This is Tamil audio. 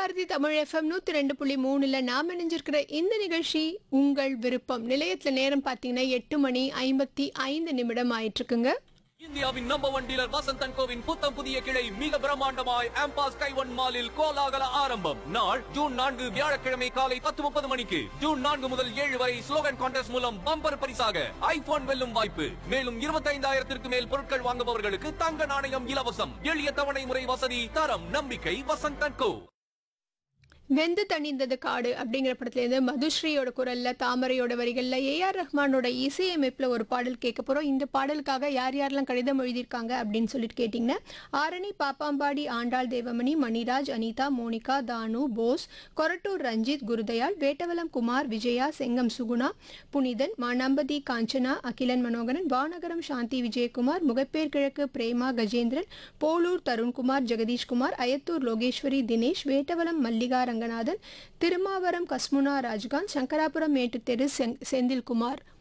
பாரதி தமிழ் எஃப்எம் நூத்தி ரெண்டு புள்ளி மூணுல நாம் இணைஞ்சிருக்கிற இந்த நிகழ்ச்சி உங்கள் விருப்பம் நிலையத்துல நேரம் பாத்தீங்கன்னா எட்டு மணி ஐம்பத்தி ஐந்து நிமிடம் ஆயிட்டு இருக்குங்க இந்தியாவின் நம்பர் ஒன் டீலர் வசந்தன் கோவின் புத்தம் புதிய கிளை மிக பிரம்மாண்டமாய் ஆம்பாஸ் கைவன் மாலில் கோலாகல ஆரம்பம் நாள் ஜூன் நான்கு வியாழக்கிழமை காலை பத்து முப்பது மணிக்கு ஜூன் நான்கு முதல் ஏழு வரை ஸ்லோகன் கான்டெஸ்ட் மூலம் பம்பர் பரிசாக ஐபோன் வெல்லும் வாய்ப்பு மேலும் இருபத்தைந்தாயிரத்திற்கு மேல் பொருட்கள் வாங்குபவர்களுக்கு தங்க நாணயம் இலவசம் எளிய தவணை முறை வசதி தரம் நம்பிக்கை வசந்தன் கோ வெந்து தணிந்தது காடு அப்படிங்கிற படத்துலேருந்து மதுஸ்ரீயோட குரல்ல தாமரையோட வரிகள்ல ஏஆர் ரஹ்மானோட இசையமைப்புல ஒரு பாடல் கேட்க போறோம் இந்த பாடலுக்காக யார் யாரெல்லாம் கடிதம் எழுதியிருக்காங்க அப்படின்னு சொல்லிட்டு கேட்டிங்கன்னா ஆரணி பாப்பாம்பாடி ஆண்டாள் தேவமணி மணிராஜ் அனிதா மோனிகா தானு போஸ் கொரட்டூர் ரஞ்சித் குருதயாள் வேட்டவலம் குமார் விஜயா செங்கம் சுகுணா புனிதன் மானம்பதி காஞ்சனா அகிலன் மனோகரன் வானகரம் சாந்தி விஜயகுமார் முகப்பேர் கிழக்கு பிரேமா கஜேந்திரன் போலூர் தருண்குமார் ஜெகதீஷ்குமார் அயத்தூர் லோகேஸ்வரி தினேஷ் வேட்டவலம் மல்லிகா ரங்கநாதன் திருமாவரம் கஸ்முனா ராஜ்காந்த் சங்கராபுரம் மேட்டுத்தெரு செங்- செந்தில்குமார்